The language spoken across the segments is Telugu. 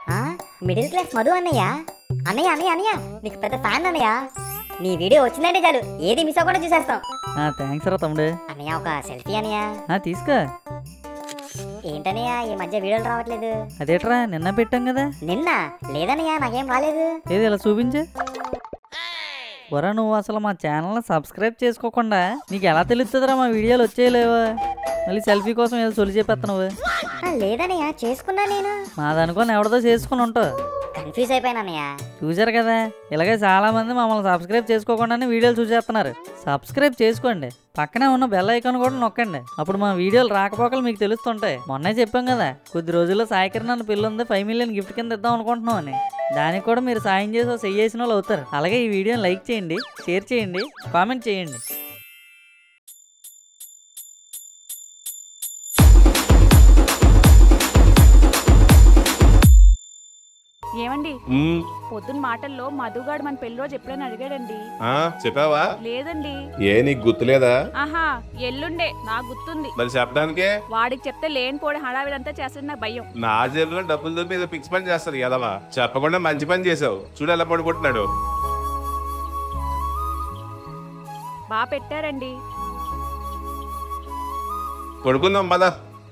ఆ, మిడిల్ క్లాస్ మధు అన్నయ్య అన్నయ్య అన్నయ్య అన్నయ్య నీకు పెద్ద ఫ్యాన్ అన్నయ్య నీ వీడియో వచ్చిందంటే చాలు ఏది మిస్ అవ్వకుండా చూసేస్తాం థ్యాంక్స్ రా తమ్ముడు అన్నయ్య ఒక సెల్ఫీ అన్నయ్య ఆ, తీసుకో ఏంటన్నయ్య ఈ మధ్య వీడియోలు రావట్లేదు అదేట్రా నిన్న పెట్టాం కదా నిన్న లేదన్నయ్య నాకేం రాలేదు ఏది ఇలా చూపించు వరా నువ్వు అసలు మా ఛానల్ని సబ్స్క్రైబ్ చేసుకోకుండా నీకు ఎలా తెలుస్తుందిరా మా వీడియోలు వచ్చేయలేవా మళ్ళీ సెల్ఫీ కోసం ఏదో సొలి చెప్పేస్తున్నావు ఆ, లేదన్నయ్య చేసుకున్నా నేను మాదనుకొని ఎవరిదో చేసుకుని ఉంటావు కన్ఫ్యూజ్ అయిపోయాను అన్నయ్య చూసారు కదా ఇలాగే చాలా మంది మమ్మల్ని సబ్స్క్రైబ్ చేసుకోకుండానే వీడియోలు చూసేస్తున్నారు సబ్స్క్రైబ్ చేసుకోండి పక్కనే ఉన్న బెల్ ఐకాన్ కూడా నొక్కండి అప్పుడు మా వీడియోలు రాకపోకలు మీకు తెలుస్తుంటాయి మొన్నే చెప్పాం కదా కొద్ది రోజుల్లో సాయికిరణ్ అన్న పిల్ల ఉంది ఫైవ్ మిలియన్ గిఫ్ట్ కింద ఇద్దాం అనుకుంటున్నాం అని దానికి కూడా మీరు సాయం చేసి సెయ్యి చేసిన వాళ్ళు అవుతారు అలాగే ఈ వీడియోని లైక్ చేయండి షేర్ చేయండి కామెంట్ చేయండి ఏమండి మ్మ్. పొద్దున్న మాటల్లో మధుగాడు మన పెళ్లి రోజు ఎప్పుడైనా అడిగాడండి ఆ, చెప్పావా లేదండి ఏ నీకు గుర్తులేదా ఆహా ఎల్లుండే నాకు గుర్తుంది మరి చెప్పడానికే వాడికి చెప్తే లేని పోడి హడావిడంతా చేస్తుంది నాకు భయం నా జేబులో డబ్బులు దొరికి మీద ఫిక్స్ పని చేస్తారు కదవా చెప్పకుండా మంచి పని చేసావు చూడు ఎలా పడుకుంటున్నాడు బాగా పెట్టారండి పడుకుందాం పద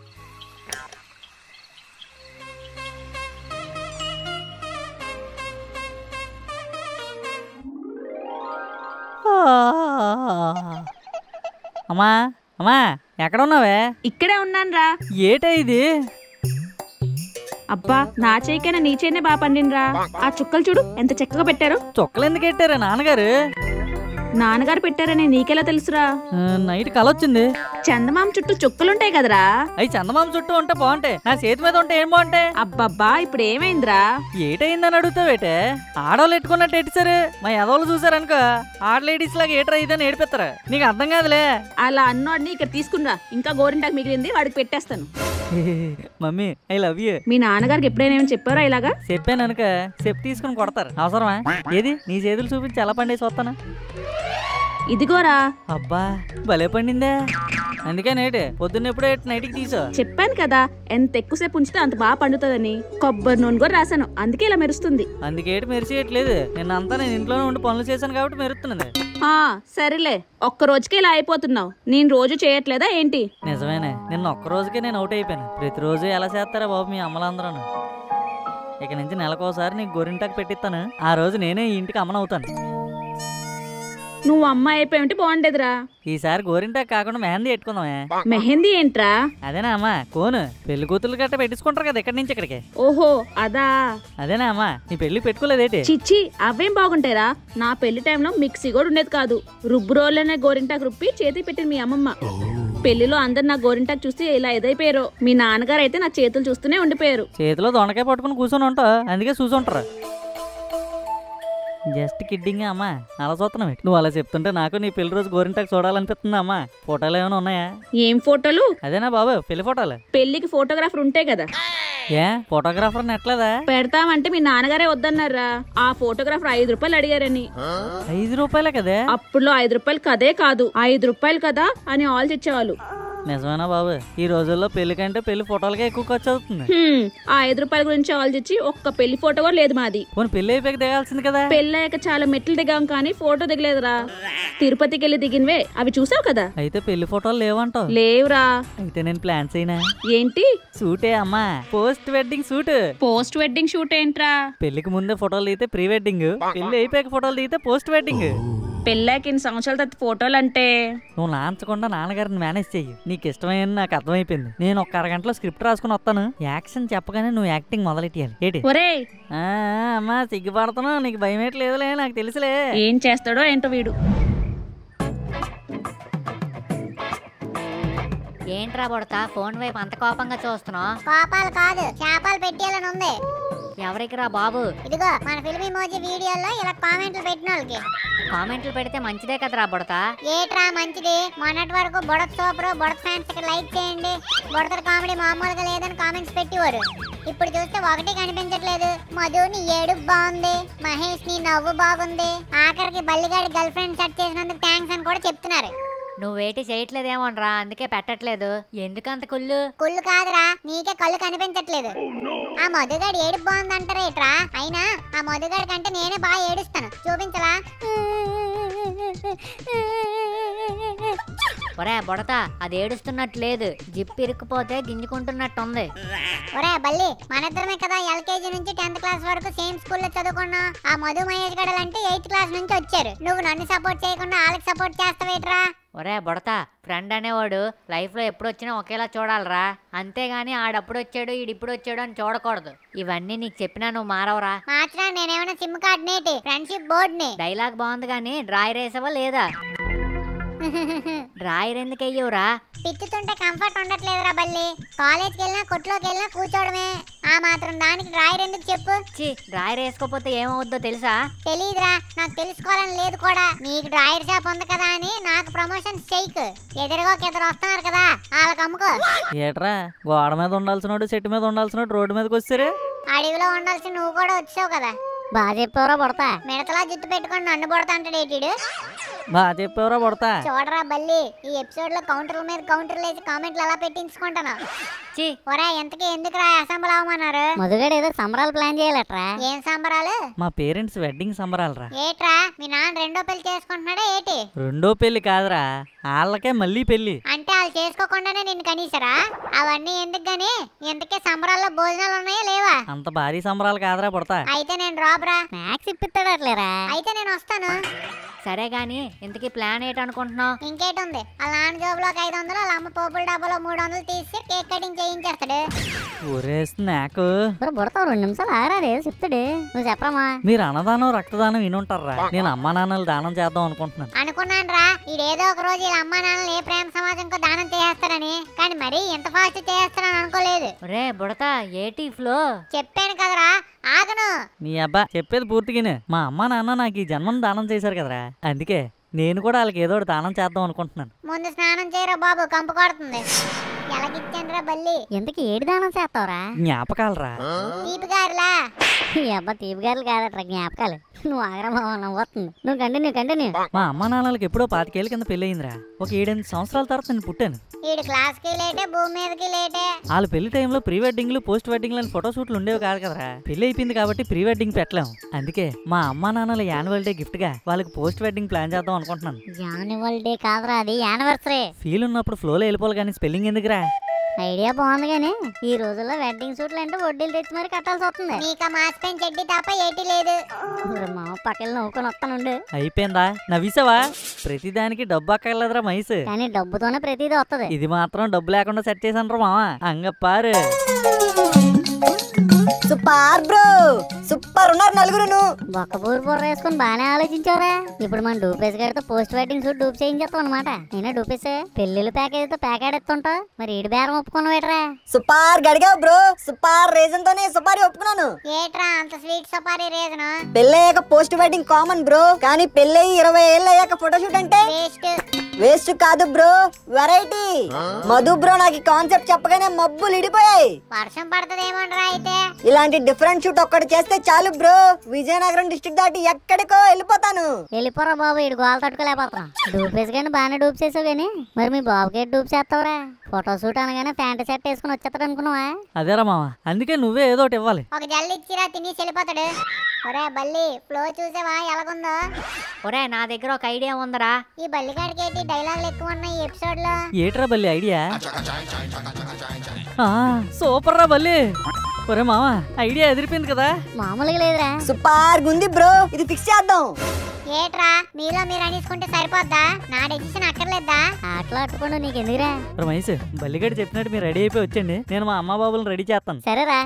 అమ్మా అమ్మా ఎక్కడ ఉన్నావే ఇక్కడే ఉన్నాను రా ఏటా ఇది అబ్బా నా చేయికైనా నీ చేయినే బాగా పండినరా ఆ చుక్కలు చూడు ఎంత చక్కగా పెట్టారు చుక్కలు ఎందుకు పెట్టారా నాన్నగారు నాన్నగారు పెట్టారని నీకెలా తెలుసురా ఆ, నైట్ కల వచ్చింది చందమామ చుట్టూ చుక్కలుంటాయి కదరా అవి చందమామ చుట్టూ ఉంటే బాగుంటాయి నా చేతి మీద ఉంటే ఏం బాగుంటాయి అబ్బబ్బా ఇప్పుడు ఏమైందిరా ఏటైందని అడుగుతావేటే ఆడవాళ్ళు ఎట్టుకున్నట్టు ఎట్టిసారు మా ఎదవాళ్ళు చూసారనుకో ఆడ లేడీస్ లాగా ఏటరా ఇదని ఏడిపిస్తారా నీకు అర్థం కాదులే అలా అన్నోడిని ఇక్కడ తీసుకునిరా ఇంకా గోరింటాకు మిగిలింది వాడికి పెట్టేస్తాను మమ్మీ ఐ లవ్ యూ మీ నాన్నగారికి ఎప్పుడైనా ఏమైనా చెప్పారా ఇలాగా చెప్పాను అనుక చెప్పు తీసుకుని కొడతారు అవసరమా ఏది నీ చేతులు చూపించి ఎలా పండేసి వస్తాను ఇదిగోరా అబ్బా భలే పండిందే అందుకే నేటి పొద్దున్న ఎప్పుడో నైట్కి తీసా చెప్పాను కదా ఎంత ఎక్కువసేపు ఉంచితే అంత బాగా పండుతుందని కొబ్బరి నూనె కూడా రాశాను అందుకే ఇలా మెరుస్తుంది అందుకేటి మెరిసేయట్లేదు నిన్న అంతా నేను ఇంట్లోనే ఉండి పనులు చేశాను కాబట్టి మెరుస్తున్నది ఆ సరేలే ఒక్క రోజుకే ఇలా అయిపోతున్నావు నేను రోజు చేయట్లేదా ఏంటి నిజమేనే నిన్న ఒక్క రోజుకే నేను అవుట్ అయిపోయాను ప్రతిరోజు ఎలా చేస్తారా బాబు మీ అమ్మలందరూ ఇక నుంచి నెలకోసారి నీకు గోరింటాకు పెట్టిస్తాను ఆ రోజు నేనే ఈ ఇంటికి అమ్మనవుతాను నువ్వు అమ్మాయి అయిపోయి బాగుండేదిరా ఈసారి గోరింటాకు కాకుండా మెహందీ పెట్టుకుందామే మెహందీ ఏంట్రా అదేనా అమ్మా కోను పెళ్లి కూతురు గట్ట పెట్టించుకుంటారు కదా ఇక్కడి నుంచి ఇక్కడికి ఓహో అదా అదేనా అమ్మా నీ పెళ్లి పెట్టుకోలేదేటి చిచ్చి అవేం బాగుంటాయిరా నా పెళ్లి టైంలో మిక్సీ కూడా ఉండేది కాదు రుబ్బు రోల్లోనే గోరింటాకు రుప్పి చేతి పెట్టింది మీ అమ్మమ్మ పెళ్లిలో అందరు నా గోరింటాకు చూసి ఇలా ఎదైపోయారు మీ నాన్నగారు అయితే నా చేతులు చూస్తూనే ఉండిపోయారు చేతిలో దొండకాయ పట్టుకుని కూర్చొని ఉంటావు అందుకే చూసుంటారు జస్ట్ కిడ్డింగ్ అమ్మా అలా చూస్తున్నావు నువ్వు అలా చెప్తుంటే నాకు నీ పెళ్లి రోజు గోరింటాకు చూడాలనిపిస్తుంది అమ్మా ఫోటోలు ఏమైనా ఉన్నాయా ఏం ఫోటోలు అదేనా బాబు పెళ్లి ఫోటోలు పెళ్లికి ఫోటోగ్రాఫర్ ఉంటే కదా ఏ ఫోటోగ్రాఫర్ నెట్లేదా పెడతామంటే మీ నాన్నగారే వద్దన్నారా ఆ ఫోటోగ్రాఫర్ ఐదు రూపాయలు అడిగారని ఐదు రూపాయలే కదే అప్పుడులో ఐదు రూపాయలు కదే కాదు ఐదు రూపాయలు కదా అని ఆలోచించేవాళ్ళు నిజమేనా బాబు ఈ రోజుల్లో పెళ్లి కంటే పెళ్లి ఫోటోలకే ఎక్కువ ఖర్చు అవుతుంది హ్మ్, ఆ ఐదు రూపాయల గురించి ఆలోచించి ఒక్క పెళ్లి ఫోటో కూడా లేదు మాది పోనీ పెళ్లి అయిపోయాక దిగాల్సింది కదా పెళ్ళయ్యాక చాలా మెట్లు దిగాం కానీ ఫోటో దిగలేదురా తిరుపతికి వెళ్ళి దిగినవే అవి చూసావు కదా అయితే పెళ్లి ఫోటోలు లేవంటావు లేవురా అయితే నేను ప్లాన్స్ అయినా ఏంటి సూటే అమ్మా post wedding suit post wedding shoot ఏంట్రా పెళ్లికి ముందే ఫోటోలు దిగితే ప్రీ వెడ్డింగ్ పెళ్లి అయిపోయాక ఫోటోలు దిగితే పోస్ట్ వెడ్డింగ్ పెళ్ళాక ఇన్ని సంవత్సరాల తర్వాత ఫోటోలు అంటే నువ్వు లాంచకుండా నాన్నగారిని మేనేజ్ చెయ్యి నీకు ఇష్టమైన నాకు అర్థమైపోయింది నేను ఒక అరగంటలో స్క్రిప్ట్ రాసుకుని వస్తాను యాక్షన్ చెప్పగానే నువ్వు యాక్టింగ్ మొదలెట్టాలి ఏంటి ఒరేయ్ ఆ, అమ్మా సిగ్గుపడుతున్నావు నీకు భయం లేదులే నాకు తెలుసులే ఏం చేస్తాడో ఏంటో వీడు ఏంట్రా బుడత ఫోన్ వైపు అంత కోపంగా చూస్తున్నావు కోపాలు కాదు చేపలు పెట్టేయాలని ఉంది ఎవరికి రా బాబు ఇదిగో మన ఫిల్మ్ ఇమోజీ వీడియోలో ఇలా కామెంట్లు పెట్టిన వాళ్ళకి కామెంట్లు పెడితే మంచిదే కదరా బుడత ఏట్రా మంచిది మొన్నటి వరకు బుడత సూపర్ బుడత ఫ్యాన్స్ కి లైక్ చేయండి బుడత కామెడీ మామూలుగా లేదని కామెంట్స్ పెట్టేవారు ఇప్పుడు చూస్తే ఒకటి కనిపించట్లేదు మధు నీ ఏడుపు బాగుంది మహేష్ నీ నవ్వు బాగుంది ఆఖరికి బల్లిగాడి గర్ల్ ఫ్రెండ్ సెట్ చేసినందుకు థ్యాంక్స్ అని కూడా చెప్తున్నారు నువ్వేటి చేయట్లేదేమోనరా అందుకే పెట్టట్లేదు ఎందుకంత కుళ్ళు కుళ్ళు కాదురా నీకే కళ్ళు కనిపించట్లేదు ఆ మధుగాడు ఏడు బాగుందంటారా ఇట్రా అయినా ఆ మధుగాడి కంటే నేనే బాగా ఏడుస్తాను చూపించలా ఒరే బుడత అది ఏడుస్తున్నట్టు లేదు జిప్ ఇరుక్కుపోతే గింజుకుంటున్నట్టుంది ఒరే బల్లి మనిద్దరమే కదా ఎల్కేజీ నుంచి టెన్త్ క్లాస్ వరకు సేమ్ స్కూల్లో చదువుకున్నాం ఆ మధు మహేష్ గడలంటే ఎయిత్ క్లాస్ నుంచి వచ్చారు నువ్వు నన్ను సపోర్ట్ చేయకుండా వాళ్ళకి సపోర్ట్ చేస్తావేట్రా ఒరే బుడత ఫ్రెండ్ అనేవాడు లైఫ్లో ఎప్పుడు వచ్చినా ఒకేలా చూడాలరా అంతేగాని ఆడప్పుడు వచ్చాడు ఈడిప్పుడు వచ్చాడు అని చూడకూడదు ఇవన్నీ నీకు చెప్పినా నువ్వు మారవరా మార్చరా నేనేమైనా సిమ్ కార్డ్ నేటి ఫ్రెండ్షిప్ బోర్డ్ ని డైలాగ్ బాగుంది కానీ డ్రాయర్ వేసావా లేదా డ్రాయర్ ఎందుకు అయ్యవురా తిట్టుతుంటే కంఫర్ట్ ఉండట్లేదురా బల్లి కాలేజ్కి వెళ్ళినా కొట్లోకి వెళ్ళినా కూర్చోవడమే ఆ మాత్రం దానికి డ్రాయర్ ఎందుకు చెప్పు చి డ్రాయర్ వేసుకోపోతే ఏమవుద్దో తెలుసా తెలీదురా నాకు తెలుసుకోవాలని లేదు కూడా నీకు డ్రాయర్ షాప్ ఉంది కదా అని నాకు ప్రమోషన్స్ చేయకు ఎదురుగా ఒక ఇద్దరు వస్తున్నారు కదా వాళ్ళకి అమ్ముకో ఏట్రా గోడ మీద ఉండాల్సినోడు చెట్టు మీద ఉండాల్సినోడు రోడ్డు మీదకి వచ్చారే అడవిలో ఉండాల్సి నువ్వు కూడా వచ్చావు కదా బాగా చెప్పావురా బుడతా మిడతలా జుట్టు పెట్టుకొని నన్ను పడతా అంటాడేటిడు బాగా చెప్పేవరా పడతా చూడరా బల్లి ఈ ఎపిసోడ్ లో కౌంటర్ల మీద కౌంటర్లు వేసి కామెంట్లు ఎలా పెట్టించుకుంటాను చి ఒరే ఎంతకి ఎందుకురా అసెంబ్ల్ అవ్వమన్నారు మధుగాడు ఏదో సంబరాలు ప్లాన్ చేయాలట్రా ఏం సంబరాలు మా పేరెంట్స్ వెడ్డింగ్ సంబరాలరా ఏట్రా మీ నాన్న రెండో పెళ్లి చేసుకుంటున్నాడా ఏటి రెండో పెళ్లి కాదురా వాళ్ళకే మళ్ళీ పెళ్లి అంటే వాళ్ళు చేసుకోకుండానే నిన్ను కనీసరా అవన్నీ ఎందుకు గాని ఎందుకే సంబరాల్లో భోజనాలు ఉన్నాయా లేవా అంత భారీ సంబరాలు కాదురా పడతా అయితే నేను రాబరా స్నాక్స్ ఇప్పిస్తాడట్లేరా అయితే నేను వస్తాను సరే గాని ఇంతకీ ప్లాన్ ఏంటనుకుంటున్నావు ఇంకేటుంది వాళ్ళ నాన్న జోబులో ఒక ఐదు వందలు వాళ్ళ అమ్మ పోపుల డబ్బాలో మూడు వందలు తీసి కేక్ కటింగ్ చేయించేస్తాడు ఒరే స్నాక్ మరి బుడతావు రెండు నిమిషాలు ఆగరా రేపు చెప్తాడు నువ్వు చెప్పరమ్మా మీరు అన్నదానం రక్తదానం వినుంటారా నేను అమ్మా నాన్నలు దానం చేద్దాం అనుకుంటున్నాను అనుకున్నాను రా ఈడేదో ఒక రోజు వీళ్ళ అమ్మ నాన్నలు ఏ ప్రేమ సమాజంకో దానం చేస్తారని కానీ మరీ ఎంత ఫాస్ట్ చేస్తారని అనుకోలేదు ఒరే బుడత ఏటి ఫ్లో చెప్పాను కదరా ఆగను నీ అబ్బా చెప్పేది పూర్తిగానే మా అమ్మా నాన్న నాకు ఈ జన్మను దానం చేశారు కదరా అందుకే నేను కూడా వాళ్ళకి ఏదో ఒకటి దానం చేద్దాం అనుకుంటున్నాను ముందు స్నానం చేయరా బాబు కంపు కొడుతుంది ఎలాగిచ్చానురా బల్లి ఎందుకు ఏడు దానం చేస్తావురా జ్ఞాపకాలరా తీపి గారులా ఈ అబ్బా తీపిగారులు కాదట్రా జ్ఞాపకాలు నువ్వు ఆగరా బావ నవ్వు వస్తుంది నువ్వు కంటిన్యూ కంటిన్యూ మా అమ్మా నాన్నలకి ఎప్పుడో పాతికేళ్ళ కింద పెళ్ళయిందిరా ఒక ఏడెనిమిది సంవత్సరాల తర్వాత నేను పుట్టాను ఈడు క్లాస్ కి లేటే భూమి మీదకి లేటే వాళ్ళ పెళ్లి టైంలో ప్రీ వెడ్డింగ్లు పోస్ట్ వెడ్డింగ్లు అని ఫోటో షూట్లు ఉండేవి కాదు కదరా పెళ్లి అయిపోయింది కాబట్టి ప్రీ వెడ్డింగ్ పెట్టలేము అందుకే మా అమ్మా నాన్నల యాన్యువల్ డే గిఫ్ట్ గా వాళ్ళకి పోస్ట్ వెడ్డింగ్ ప్లాన్ చేద్దాం అనుకుంటున్నాను యాన్యువల్ డే కాదురా అది యానివర్సరీ ఫీల్ ఉన్నప్పుడు ఫ్లోలో వెళ్ళిపోవాలి కానీ స్పెల్లింగ్ ఎందుకురా ఐడియా బాగుంది కానీ ఈ రోజుల్లో వెడ్డింగ్ సూట్లు అంటే వడ్డీలు తెచ్చి మరి కట్టాల్సి వస్తుంది నీకు మాసిపోయిన చెడ్డి తప్ప ఏటి లేదు మరి మా పక్కన నవ్వుకొని వస్తానుండు అయిపోయిందా నవ్విసావా ప్రతిదానికి డబ్బు అక్కర్లేదురా మైస్ కానీ డబ్బుతోనే ప్రతిదీ వస్తుంది ఇది మాత్రం డబ్బు లేకుండా సెట్ చేశాను మావా అంగప్పారు సూపర్ బ్రో సూపర్ ఉన్నారు నలుగురును బొక్క బూరు బుర్ర వేసుకుని బాగానే ఆలోచించావురా ఇప్పుడు మనం డూపేస్ గడితో పోస్ట్ వెడ్డింగ్ సూట్ డూప్ చేయించేస్తాం అనమాట నేనే డూపేసే పెళ్లిళ్ళు ప్యాకేజ్ తో ప్యాకెట్ ఎత్తుంటావు మరి ఈడు బేరం ఒప్పుకున్నావేట్రా సూపర్ గడిగావు బ్రో సూపర్ రీజన్ తోనే సూపర్ ఒప్పుకున్నాను ఏట్రా అంత స్వీట్ సఫారీ రీజన్ పెళ్ళయ్యాక పోస్ట్ వెడ్డింగ్ కామన్ బ్రో కానీ పెళ్ళయి ఇరవై ఏళ్ళు అయ్యాక ఫోటోషూట్ అంటే వేస్ట్ వేస్ట్ కాదు బ్రో వెరైటీ మధు బ్రో నాకు ఈ కాన్సెప్ట్ చెప్పగానే మబ్బులు ఇడిపోయాయి వర్షం పడుతుందేమోనరా అయితే ఇలాంటి డిఫరెంట్ షూట్ ఒక్కటి చేస్తే చాలు బ్రో విజయనగరం డిస్ట్రిక్ట్ దాటి ఎక్కడికో వెళ్ళిపోతాను వెళ్ళిపోరా బాబు ఈడు గోల తట్టుకోలేకపోతున్నాం డూపేస్ కానీ బాగానే డూప్ చేసావు కానీ మరి మీ బాబుకి డూప్ చేస్తావురా ఫోటో షూట్ అనగానే ప్యాంట్ షర్ట్ వేసుకుని వచ్చేస్తాడు అనుకున్నావా అదేరా మావా అందుకే నువ్వే ఏదో ఒకటి ఇవ్వాలి ఒక జల్లి ఇచ్చిరా తినేసి వెళ్ళిపోతాడు ఒరే బల్లి ఫ్లో చూసావా ఎలాగుందో ఒరే నా దగ్గర ఒక ఐడియా ఉందరా ఈ బల్లిగాడికి ఏంటి డైలాగులు ఎక్కువ ఉన్నాయి ఈ ఎపిసోడ్ లో ఏట్రా బల్లి ఐడియా ఆ, సూపర్ రా బల్లి ఒరే మావా ఐడియా ఎదిరిపోయింది కదా మామూలుగా లేదురా సూపర్ గుంది బ్రో ఇది ఫిక్స్ చేద్దాం ఏట్రా మీలో మీరు అనేసుకుంటే సరిపోద్దా నా డెసిషన్ అక్కర్లేదా ఆటలు అట్టుకోండు నీకు ఎందుకురా రమేష్ బల్లిగడ్డ చెప్పినట్టు మీరు రెడీ అయిపోయి వచ్చండి నేను మా అమ్మ బాబులను రెడీ చేస్తాను సరేరా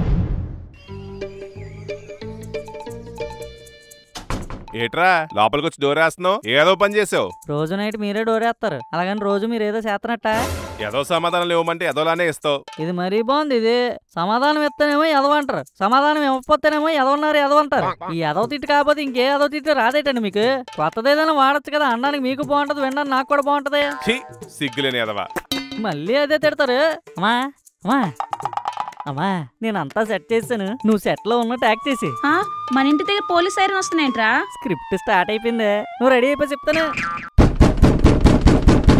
ఏట్రా లోపలికి వచ్చి డోరేస్తున్నావు ఏదో పని చేసావు రోజు నైట్ మీరే డోరేస్తారు అలాగని రోజు మీరు ఏదో చేస్తున్నట్ట ఏదో సమాధానం ఇవ్వమంటే ఏదోలానే ఇస్తావు ఇది మరీ బాగుంది ఇది సమాధానం ఇస్తేనేమో ఎదవంటారు సమాధానం ఇవ్వకపోతేనేమో ఎదవన్నారు ఎదవంటారు ఈ ఎదవ తిట్టు కాకపోతే ఇంకే ఎదవ తిట్టు రాదేటండి మీకు కొత్తది ఏదైనా వాడచ్చు కదా అనడానికి మీకు బాగుంటది వినడానికి నాకు కూడా బాగుంటది ఛీ సిగ్గులేని ఎదవా మళ్ళీ అదే తిడతారు అమ్మా అమ్మా అమ్మా నేను అంతా సెట్ చేశాను నువ్వు సెట్ లో ఉన్నట్టు యాక్ట్ చేసి ఆ, మన ఇంటి దగ్గర పోలీస్ సైరన్ వస్తున్నాయంట్రా స్క్రిప్ట్ స్టార్ట్ అయిపోయింది నువ్వు రెడీ అయిపోయి చెప్తాను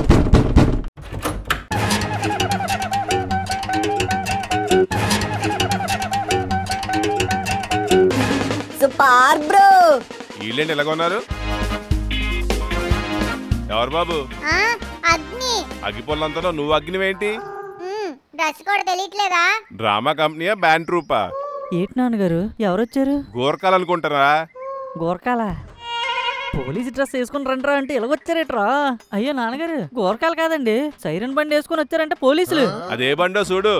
సూపర్ బ్రో వీళ్ళేంటి ఎలాగ ఉన్నారు ఎవరు బాబు ఆ, అగ్ని అగ్గిపొల్లంతలో నువ్వు అగ్నివేంటి మ్మ్, డ్రెస్ కూడా తెలియట్లేదా డ్రామా కంపెనీయా బ్యాండ్ ట్రూపా ఏంటి నాన్నగారు ఎవరొచ్చారు గోర్ఖాలు అనుకుంటారా గోర్కాల పోలీస్ డ్రెస్ వేసుకుని రండిరా అంటే ఇలాగొచ్చారేట్రా అయ్యో నాన్నగారు గోర్కాలు కాదండి సైరన్ బండి వేసుకుని వచ్చారంటే పోలీసులు అదే బండో చూడు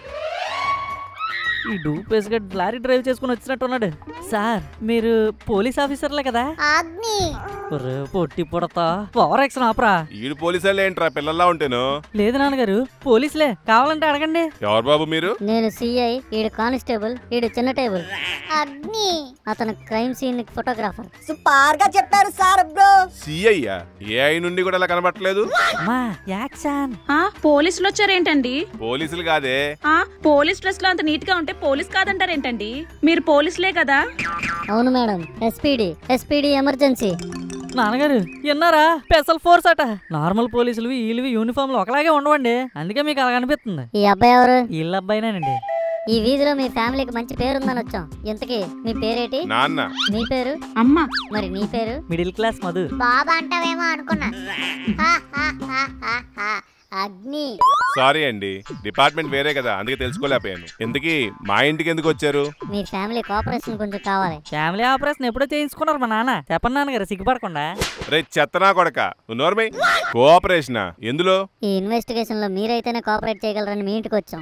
ఈ డూప్ వేసుగడ్ లారీ డ్రైవ్ చేసుకుని వచ్చినట్టున్నాడు సార్ మీరు పోలీస్ ఆఫీసర్లే కదా అగ్ని ఒరే పొట్టి పుడతా ఓవర్ యాక్షన్ ఆపరా ఈడు పోలీసులు ఏంట్రా పిల్లల్లా ఉంటేను లేదు నాన్నగారు పోలీసులే కావాలంటే అడగండి ఎవరు బాబు మీరు నేను సిఐ ఈడు కానిస్టేబుల్ ఈడు చిన్న టేబుల్ అగ్ని అతను క్రైమ్ సీన్ ఫోటోగ్రాఫర్ సూపర్ గా చెప్పారు సార్ బ్రో సిఐయా ఏఐ నుండి కూడా ఇలా కనబట్టలేదు అమ్మా యాక్షన్ ఆ పోలీసులు వచ్చారేంటండి పోలీసులు కాదే ఆ పోలీస్ డ్రెస్ లో అంత నీట్ గా ఉంటే పోలీస్ కాదంటారేంటండి మీరు పోలీసులే కదా అవును మేడం ఎస్పీడి ఎస్పీడి ఎమర్జెన్సీ నాన్నగారు విన్నారా స్పెషల్ ఫోర్స్ అట నార్మల్ పోలీసులు వీళ్ళు యూనిఫామ్లు ఒకలాగే ఉండవండి అందుకే మీకు అలా అనిపిస్తుంది ఈ అబ్బాయి ఎవరు వీళ్ళ అబ్బాయినేనండి ఈ వీధిలో మీ ఫ్యామిలీకి మంచి పేరుందని వచ్చాం ఇంతకీ మీ పేరేటి నాన్న నీ పేరు అమ్మా మరి నీ పేరు మిడిల్ క్లాస్ మధు బాబా అంటావేమో అనుకున్నా హా, హా, హా, హా, హా. అగ్ని సారీ అండి డిపార్ట్మెంట్ వేరే కదా అందుకే తెలుసుకోలేకపోయాను ఎందుకీ మా ఇంటికి ఎందుకు వచ్చారు మీ ఫ్యామిలీ కోఆపరేషన్ కొంచెం కావాలి ఫ్యామిలీ ఆపరేషన్ ఎప్పుడో చేయించుకున్నారు మా నాన్న చెప్పండి నాన్నగారు సిగ్గుపడకుండా రే చెత్తనా కొడక నువ్వు నోర్మై కోఆపరేషనా ఎందులో ఈ ఇన్వెస్టిగేషన్ లో మీరైతేనే కోఆపరేట్ చేయగలరని మీ ఇంటికి వచ్చాం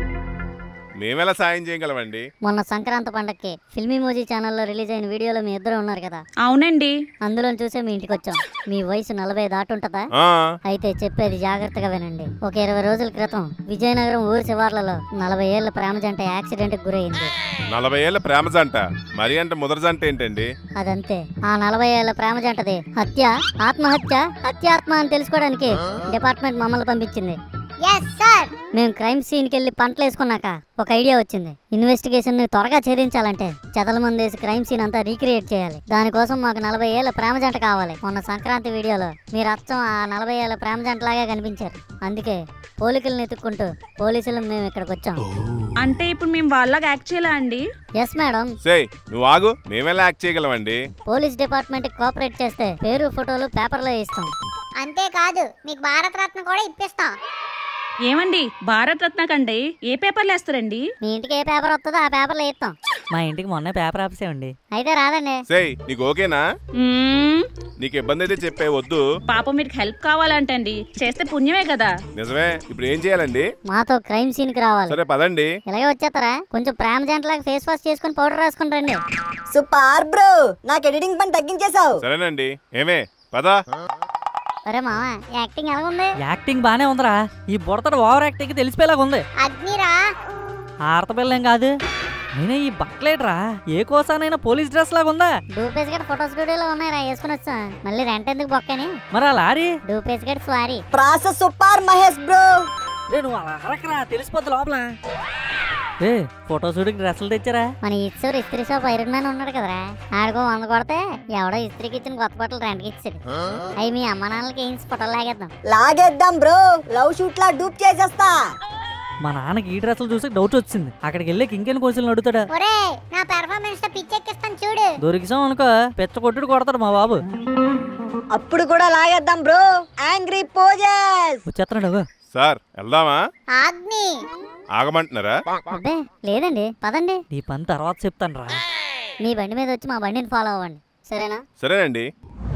మేమెలా సాయం చేయగలమండి మొన్న సంక్రాంతి పండక్కి ఫిల్మీ మోజీ ఛానల్లో రిలీజ్ అయిన వీడియోలో మీ ఇద్దరు ఉన్నారు కదా అవునండి అందులో చూసే మీ ఇంటికి వచ్చాం మీ వయసు నలభై దాటుంటదా ఆ అయితే చెప్పేది జాగ్రత్తగా వినండి ఒక ఇరవై రోజుల క్రితం విజయనగరం ఊరి శివార్లలో నలభై ఏళ్ల ప్రేమ జంట యాక్సిడెంట్ కి గురైంది నలభై ఏళ్ళ ప్రేమ జంట మరి అంటే ముదర జంట ఏంటండి అదంతే ఆ నలభై ఏళ్ల ప్రేమ జంటది హత్య ఆత్మహత్య హత్యాత్మ అని తెలుసుకోవడానికి డిపార్ట్మెంట్ మమ్మల్ని పంపించింది ఎస్ సార్ మేము క్రైమ్ సీన్ కి వెళ్ళి పంటలు వేసుకున్నాక ఒక ఐడియా వచ్చింది ఇన్వెస్టిగేషన్ ని త్వరగా ఛేదించాలంటే చెదల మంది వేసి క్రైమ్ సీన్ అంతా రీక్రియేట్ చేయాలి దానికోసం మాకు నలభై ఏళ్ల ప్రేమ జంట కావాలి మొన్న సంక్రాంతి వీడియోలో మీరు అచ్చం ఆ నలభై ఏళ్ల ప్రేమ జంటలాగే కనిపించారు అందుకే పోలికలను ఎత్తుక్కుంటూ పోలీసులు మేము ఇక్కడికి వచ్చాం అంటే ఇప్పుడు మేము వాళ్ళగా యాక్ట్ చేయాలా అండి ఎస్ మేడం సేయ్ నువ్వు ఆగు మేమెలా యాక్ట్ చేయగలమండి పోలీస్ డిపార్ట్మెంట్ కోఆపరేట్ చేస్తే పేరు ఫోటోలు పేపర్లో ఇస్తాం అంతేకాదు మీకు భారత రత్న కూడా ఇప్పిస్తాం ఏమండి భారత్ రత్న కండి ఏ పేపర్లు వేస్తారండి మీ ఇంటికి ఏ పేపర్ వస్తుందో ఆ పేపర్లో ఇస్తాం మా ఇంటికి మొన్న పేపర్ ఆపేసామండి అయితే రాదండి సేయ్ నీకు ఓకేనా మ్మ్, నీకు ఇబ్బంది అయితే చెప్పే వద్దు పాపం మీకు హెల్ప్ కావాలంటండి చేస్తే పుణ్యమే కదా నిజమే ఇప్పుడు ఏం చేయాలండి మాతో క్రైమ్ సీన్ కి రావాలి సరే పదండి ఇలాగే వచ్చేస్తారా కొంచెం ప్రేమ జంటలాగా ఫేస్ వాష్ చేసుకుని పౌడర్ రాసుకుని రండి సూపర్ బ్రో నాకు ఎడిటింగ్ పని తగ్గించేశావు సరేనండి ఏమే పదా అరే మామ యాక్టింగ్ ఎలా ఉంది యాక్టింగ్ బానే ఉందిరా ఈ బుడతడు ఓవర్ యాక్టింగ్ తెలిసిపోయేలాగా ఉంది అగ్నిరా ఆడత పిల్లేం కాదు నేనే ఈ బట్టలేట్రా ఏ కోసానైనా పోలీస్ డ్రెస్ లాగా ఉందా డూపేస్ గడ్ ఫోటో స్టూడియోలో ఉన్నాయిరా వేసుకుని వచ్చా మళ్ళీ రెంట్ ఎందుకు బొక్కని మరి ఆ లారీ డూపేస్ గడ్ స్వారీ ప్రాసెస్ సూపర్ మహేష్ బ్రో రే నువ్వు అలా అరకరా తెలిసిపోద్ది లోపల ఏ ఫోటో షూటింగ్ డ్రెస్సులు తెచ్చారా మన ఇచ్చారు ఇస్త్రీ షాప్ ఐరన్ మ్యాన్ ఉన్నాడు కదరా ఆడికో వంద కొడితే ఎవడో ఇస్త్రీకి ఇచ్చిన కొత్త బట్టలు రెంట్కి ఇచ్చాడు అవి మీ అమ్మ నాన్నలకి వేయించి ఫోటోలు లాగేద్దాం లాగేద్దాం బ్రో లవ్ షూట్ లా డూప్ చేసేస్తా మా నాన్నకి ఈ డ్రెస్సులు చూసి డౌట్ వచ్చింది అక్కడికి వెళ్ళి ఇంకెన్ని క్వశ్చన్లు అడుగుతాడా ఒరే నా పెర్ఫార్మెన్స్ తో పిచ్చెక్కిస్తాను చూడు దొరికిసాం అనుకో పెచ్చ కొట్టుడు కొడతాడు మా బాబు అప్పుడు కూడా లాగేద్దాం బ్రో యాంగ్రీ పోజెస్ వచ్చేస్తున్నాడు అవ్వ. సార్ వెళ్దామా అగ్ని ఆగమంటున్నారా అబ్బే లేదండి పదండి నీ పని తర్వాత చెప్తాను రా మీ బండి మీద వచ్చి మా బండిని ఫాలో అవ్వండి సరేనా సరేనండి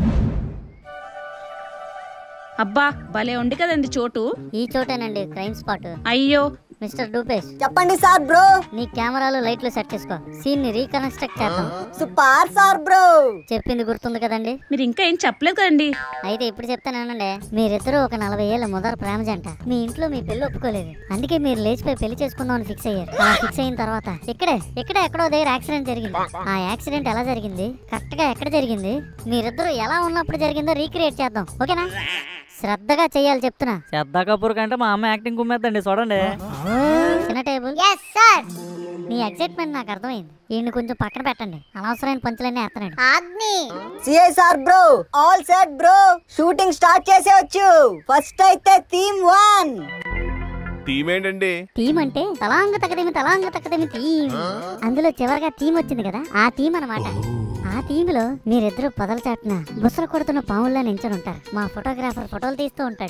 అబ్బా భలే ఉంది కదండి చోటు ఈ చోటేనండి క్రైమ్ స్పాట్ అయ్యో మిస్టర్ డూపేష్ చెప్పండి సార్ బ్రో నీ కెమెరాలు లైట్లు సెట్ చేసుకో సీన్ ని రీకన్స్ట్రక్ట్ చేద్దాం సూపర్ సార్ బ్రో చెప్పింది గుర్తుంది కదండి మీరు ఇంకా ఏం చెప్పలేదు కదండి అయితే ఇప్పుడు చెప్తానండి మీరిద్దరూ ఒక నలభై ఏళ్ళ మొదల ప్రేమ జంట మీ ఇంట్లో మీ పెళ్లి ఒప్పుకోలేదు అందుకే మీరు లేచిపోయి పెళ్లి చేసుకుందాం అని ఫిక్స్ అయ్యారు అలా ఫిక్స్ అయిన తర్వాత ఇక్కడే ఇక్కడే ఎక్కడో దగ్గర యాక్సిడెంట్ జరిగింది ఆ యాక్సిడెంట్ ఎలా జరిగింది కరెక్ట్ గా ఎక్కడ జరిగింది మీరిద్దరూ ఎలా ఉన్నప్పుడు జరిగిందో రీక్రియేట్ చేద్దాం ఓకేనా శ్రద్ధగా చెయ్యాలి చెప్తున్నా శ్రద్ధా కపూర్ కంటే మా అమ్మ యాక్టింగ్ కుమ్మేద్దండి చూడండి చిన్న టేబుల్ ఎస్ సార్ నీ ఎగ్జైట్మెంట్ నాకు అర్థమైంది ఈయన్ని కొంచెం పక్కన పెట్టండి అనవసరమైన పంచులన్నీ వేస్తున్నాడు అగ్ని CI sir bro all set bro shooting start చేసేవచ్చు ఫస్ట్ అయితే థీమ్ వన్ టీం ఏంటండి థీమ్ అంటే తలాంగ తకదేమి తలాంగ తకదేమి థీమ్ అందులో చివరిగా థీమ్ వచ్చింది కదా ఆ థీమ్ అన్నమాట ఆ థీమ్ లో మీరిద్దరు పొదల చాటున బుసలు కొడుతున్న పాముల్లా నించొని ఉంటారు మా ఫోటోగ్రాఫర్ ఫోటోలు తీస్తూ ఉంటాడు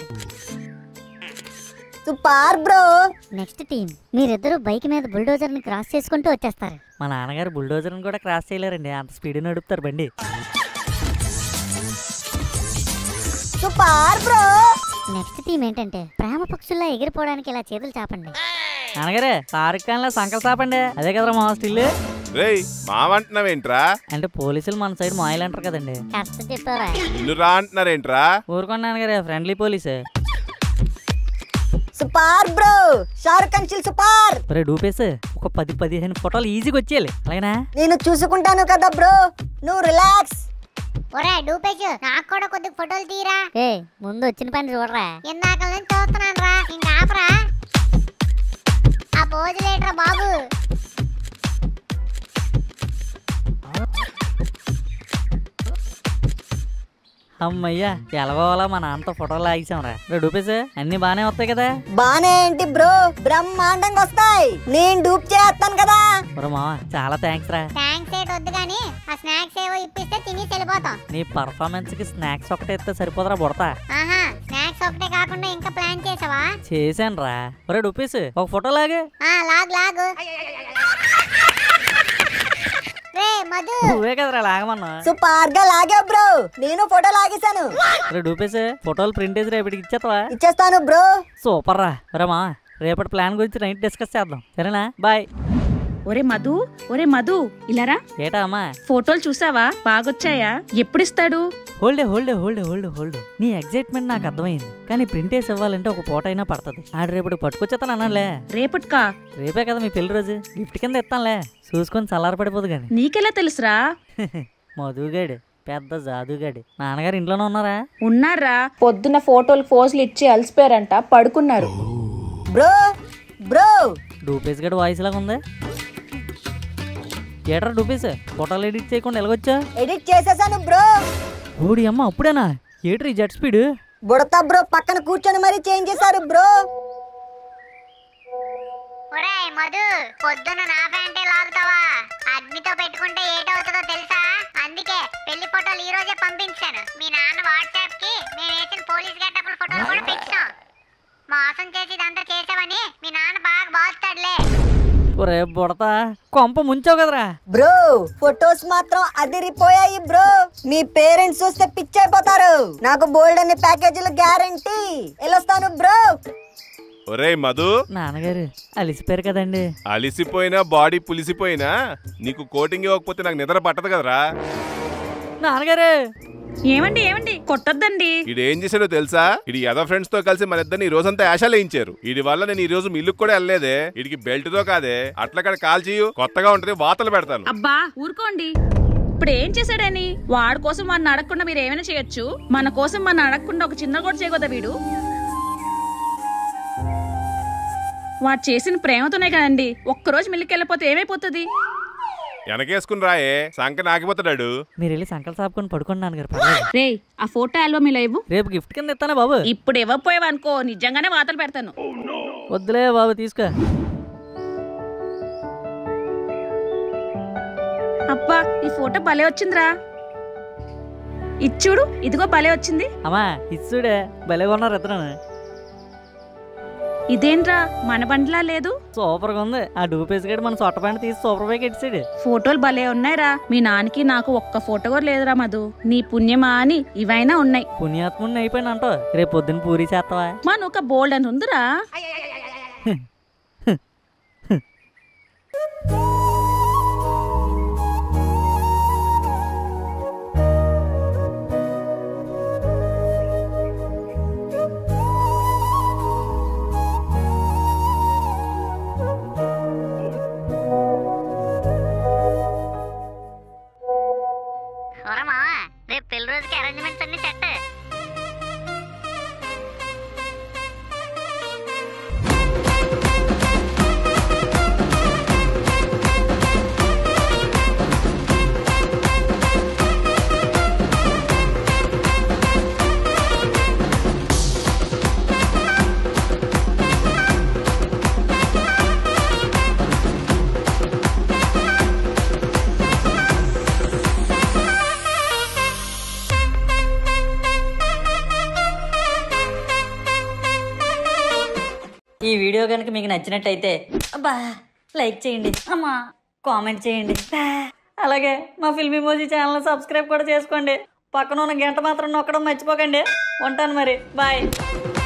సూపర్ బ్రో నెక్స్ట్ టీం మీరిద్దరు బైక్ మీద బుల్డోజర్ ని క్రాస్ చేసుకుంటూ వచ్చేస్తారు మా నాన్నగారు బుల్డోజర్ని కూడా క్రాస్ చేయలేరండి అంత స్పీడ్ నడుపుతారు బండి సూపర్ బ్రో నెక్స్ట్ థీమ్ ఏంటంటే ప్రేమ పక్షుల్లా ఎగిరిపోవడానికి ఇలా చేతులు చాపండి నాన్నగారే షారుఖ్ ఖాన్లో సంకల్ సాపండి అదే కదరా మా స్టిల్ రేయ్ మావంటున్నావేంట్రా అంటే పోలీసులు మన సైడ్ మాయలు అంటారు కదండి కరెక్ట్ చెప్పారా నిన్ను రా అంటున్నారేంట్రా ఊరుకోండి నాన్నగారే ఫ్రెండ్లీ పోలీసే super bro Shahrukh Khan chill super ఒరే డూపేస్ ఒక పది పదిహేను ఫోటోలు ఈజీగా వచ్చేయాలి అలాగేనా నేను చూసుకుంటాను కదా బ్రో నువ్వు రిలాక్స్ ఒరే డూపేష్ నాకు కూడా కొద్దిగా ఫోటోలు తీరా ఏ ముందు వచ్చిన పని చూడరా ఇందాక నుంచి చూస్తున్నాను రా ఇంకా ఆపరా ఆ పోజు లేట్రా బాబు అమ్మయ్యా ఎలాగోలా మా నాన్నతో ఫోటోలు లాగిసాంరా రే డూపేస్ అన్ని బాగానే వస్తాయి కదా బానే ఏంటి బ్రో బ్రహ్మాండంగా వస్తాయి నేను డూప్ చేస్తాను కదా ఒరే మామ చాలా థ్యాంక్స్ రా థ్యాంక్స్ ఏట్ వద్దు కానీ ఆ స్నాక్స్ ఏవో ఇప్పిస్తే తినేసి వెళ్ళిపోతాం నీ పర్ఫార్మెన్స్ కి స్నాక్స్ ఒకటే ఇస్తే సరిపోదరా బుడతా ఆహా స్నాక్స్ ఒకటే కాకుండా ఇంకా ప్లాన్ చేసావా చేశాను రా ఒరే డూపేస్ ఒక ఫోటో లాగే ఆ లాగు లాగు రే మధు నువ్వే కదరా లాగమన్నా సూపర్ గా లాగా బ్రో నేను ఫోటో లాగేశాను రే డూపేస్ ఫోటోలు ప్రింట్ వేసి రేపటికి ఇచ్చేస్తావా ఇచ్చేస్తాను బ్రో సూపర్ రా ఒరే మామ రేపటి ప్లాన్ గురించి నైట్ డిస్కస్ చేద్దాం సరేనా బాయ్ ఒరే మధు ఒరే మధు ఇలారా ఏటా అమ్మా ఫోటోలు చూసావా బాగొచ్చాయా ఎప్పుడిస్తాడు హోల్డే హోల్డే హోల్డే హోల్డే హోల్డే నీ ఎగ్జైట్మెంట్ నాకు అర్థమైంది కానీ ప్రింట్ వేసి ఇవ్వాలంటే ఒక ఫోటో అయినా పడుతుంది ఆడు రేపటి పట్టుకొచ్చేస్తాను అన్నాలే రేపటికా రేపే కదా మీ పెళ్లి రోజు గిఫ్ట్ కింద ఇస్తానులే చూసుకొని చల్లారపడిపోదు కానీ నీకెలా తెలుసురా మధుగాడు పెద్ద జాదుగాడు నాన్నగారు ఇంట్లోనే ఉన్నారా ఉన్నారా పొద్దున్న ఫోటోలు ఫోజులు ఇచ్చి అలసిపోయారంట పడుకున్నారు బ్రో బ్రో డూపేస్ గడు వాయిస్ లాగా ఉంది ఏట్రా డూపేస్ ఫోటోలు ఎడిట్ చేయకుండా ఎలాగొచ్చా ఎడిట్ చేసేసాను బ్రో ఓడి అమ్మ అప్పుడేనా ఏట్రీ జెట్ స్పీడ్ బుడతా బ్రో పక్కన కూర్చొని మరీ చేంజ్ చేశారు బ్రో ఒరేయ్ మధు పొద్దున నా ప్యాంటే లాగుతావా అగ్నితో పెట్టుకుంటే ఏటవుతుందో తెలుసా అందుకే పెళ్లి ఫోటోలు ఈ రోజే పంపించాను మీ నాన్న వాట్సాప్ కి మేము వేసిన పోలీస్ గెటప్ల ఫోటోలు కూడా పెట్టాం మోసం చేసి ఇదంతా చేసావని మీ నాన్న బాగా బాగుతాడులే ఒరే బుడతా కొంప ముంచావు కదరా బ్రో ఫొటోస్ మాత్రం అదిరిపోయాయి బ్రో మీ పేరెంట్స్ చూస్తే పిచ్చైపోతారు నాకు బోల్డ్ అనే ప్యాకేజీలు గ్యారంటీ వెళ్ళొస్తాను బ్రో ఒరేయ్ మధు నాన్నగారు అలిసిపోయారు కదండి అలిసిపోయినా బాడీ పులిసిపోయినా నీకు కోటింగ్ ఇవ్వకపోతే నాకు నిద్ర పట్టదు కదరా నాన్నగారు ఏమండి ఏమండి కొట్టొద్దండి ఈడు ఏం చేశాడో తెలుసా ఇది యదో ఫ్రెండ్స్ తో కలిసి మన ఇద్దరిని ఈ రోజంతా యాషాలు వేయించారు వీడి వల్ల నేను ఈ రోజు మీ ఇల్లుకి కూడా వెళ్ళలేదే వీడికి బెల్ట్ తో కాదే అట్లక్కడ కాల్ చేయు కొత్తగా ఉంటది వాతలు పెడతాను అబ్బా ఊరుకోండి ఇప్పుడు ఏం చేశాడని వాడి కోసం వాడిని అడగకుండా మీరు ఏమైనా చేయొచ్చు మన కోసం మన అడగకుండా ఒక చిన్న కూడా చేయకూడదా వీడు వాడు చేసిన ప్రేమతోనే కదండి ఒక్కరోజు మిల్లికి వెళ్ళిపోతే ఏమైపోతుంది వెనకేసుకుని రాయే సంక నాకిపోతాడు మీరు వెళ్ళి సంకల్ సాపుకొని పడుకోండి నాన్నగారు పర్లేదు రే ఆ ఫోటో ఆల్బమ్ ఇలా ఇవ్వు రేపు గిఫ్ట్ కింద ఇస్తానా బాబు ఇప్పుడు ఇవ్వకపోయావు అనుకో నిజంగానే వాతలు పెడతాను వద్దులే బాబు తీసుకో అబ్బా ఈ ఫోటో భలే వచ్చిందిరా ఇచ్చుడు ఇదిగో భలే వచ్చింది అమ్మా ఇచ్చుడే భలే ఉన్నారు ఇద్దరు ఇదేంట్రా మన బండిలా లేదు సూపర్ గా ఉంది ఆ డూపేస్ గడి మన సొట్ట ప్యాంట్ తీసి సూపర్ బైక్ ఇచ్చాడు ఫోటోలు భలే ఉన్నాయిరా మీ నాన్నకి నాకు ఒక్క ఫోటో కూడా లేదురా మధు నీ పుణ్యమా అని ఇవైనా ఉన్నాయి పుణ్యాత్ముడిని అయిపోయిన అంటో రేపు పొద్దున్న పూరి చేస్తావా మా నువ్వు బోల్డ్ అని ఉందిరా మామ రేపు పెళ్లి రోజుకి అరేంజ్మెంట్స్ అన్ని సెట్ ఈ వీడియో కనుక మీకు నచ్చినట్టయితే అబ్బా లైక్ చేయండి అమ్మా కామెంట్ చేయండి బా. అలాగే మా ఫిల్మీ మోజీ ఛానల్ సబ్స్క్రైబ్ కూడా చేసుకోండి పక్కన ఉన్న గంట మాత్రం నొక్కడం మర్చిపోకండి ఉంటాను మరి బాయ్